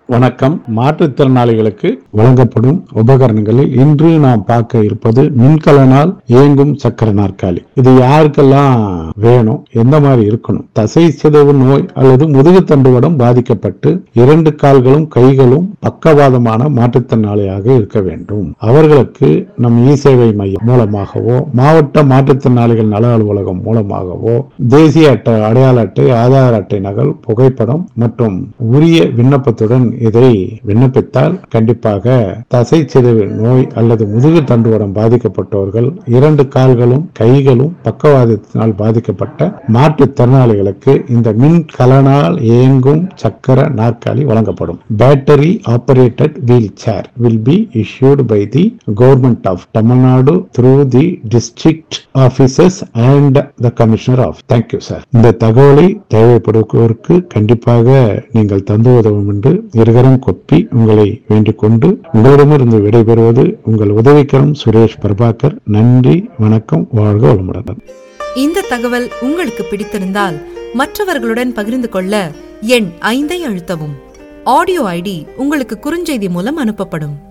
வணக்கம் மாற்றுத்திறனாளிகளுக்கு வழங்கப்படும் உபகரணங்களில் இன்று நாம் பார்க்க இருப்பது மின்கலனால் இயங்கும் சக்கர நாற்காலி இது யாருக்கெல்லாம் வேணும் எந்த மாதிரி இருக்கணும் தசை சிதைவு நோய் அல்லது முதுகுத்தண்டுவடம் பாதிக்கப்பட்டு இரண்டு கால்களும் கைகளும் பக்கவாதமான மாற்றுத்திறனாளியாக இருக்க வேண்டும் அவர்களுக்கு நம் இ சேவை மையம் மூலமாகவோ மாவட்ட மாற்றுத்திறனாளிகள் நல அலுவலகம் மூலமாகவோ தேசிய அட்டை அடையாள அட்டை ஆதார அட்டை நகல் புகைப்படம் மற்றும் உரிய விண்ணப்பத்துடன் இதை விண்ணப்பித்தால் கண்டிப்பாக தசை சிதைவு நோய் அல்லது முதுகு தண்டுவடம் பாதிக்கப்பட்டவர்கள் இரண்டு கால்களும் கைகளும் பக்கவாதத்தினால் பாதிக்கப்பட்ட மாற்றுத்திறனாளிகளுக்கு இந்த மின் கலனால் இயங்கும் சக்கர நாற்காலி வழங்கப்படும் battery operated wheelchair will be issued by the government of Tamil Nadu through the district offices and the commissioner of thank you sir இந்த தகவலை தேவைப்படுவோருக்கு கண்டிப்பாக நீங்கள் தந்து உதவும் என்று இருகரம் கொப்பி உங்களை வேண்டிக் கொண்டு உங்களிடமிருந்து விடைபெறுவது உங்கள் உதவிக்கரம் சுரேஷ் பிரபாகர் நன்றி வணக்கம் வாழ்க வளமுடன் இந்த தகவல் உங்களுக்கு பிடித்திருந்தால் மற்றவர்களுடன் பகிர்ந்து கொள்ள எண் ஐந்தை அழுத்தவும் ஆடியோ ஐடி உங்களுக்கு குறுஞ்செய்தி மூலம் அனுப்பப்படும்